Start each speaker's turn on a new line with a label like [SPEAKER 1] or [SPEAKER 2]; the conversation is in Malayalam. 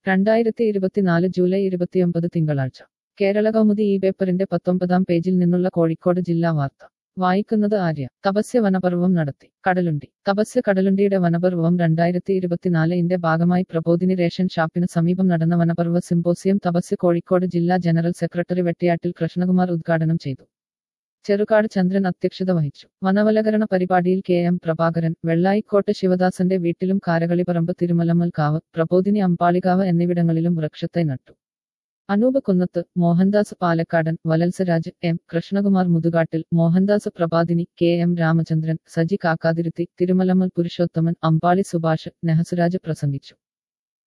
[SPEAKER 1] രണ്ടായിരത്തി ഇരുപത്തിനാല് ജൂലൈ ഇരുപത്തിയൊമ്പത് തിങ്കളാഴ്ച കേരള കൗമുദി ഈ പേപ്പറിന്റെ പത്തൊമ്പതാം പേജിൽ നിന്നുള്ള കോഴിക്കോട് ജില്ലാ വാർത്ത വായിക്കുന്നത് ആര്യ തപസ്യ വനപർവം നടത്തി കടലുണ്ടി തപസ്യ കടലുണ്ടിയുടെ വനപർവം രണ്ടായിരത്തി ഇരുപത്തിനാല് ഇന്റെ ഭാഗമായി പ്രബോധിനി റേഷൻ ഷാപ്പിന് സമീപം നടന്ന വനപർവ സിംപോസിയം തപസ്യ കോഴിക്കോട് ജില്ലാ ജനറൽ സെക്രട്ടറി വെട്ടിയാട്ടിൽ കൃഷ്ണകുമാർ ഉദ്ഘാടനം ചെയ്തു ചെറുകാട് ചന്ദ്രൻ അധ്യക്ഷത വഹിച്ചു വനവലകരണ പരിപാടിയിൽ കെ എം പ്രഭാകരൻ വെള്ളായിക്കോട്ട് ശിവദാസന്റെ വീട്ടിലും കാരകളിപ്പറമ്പ് തിരുമലമ്മൽ കാവ് പ്രബോധിനി അമ്പാളികാവ് എന്നിവിടങ്ങളിലും വൃക്ഷത്തെ നട്ടു Anoop Kunnath Mohandas Palakkadan Valsaraj M Krishnakumar Muthukattil Mohandas Prabhathini K M Ramachandran Saji Kakkathiruthi Thirumalammal Purushothaman Ambali Subhash Nehasuraj പ്രസംഗിച്ചു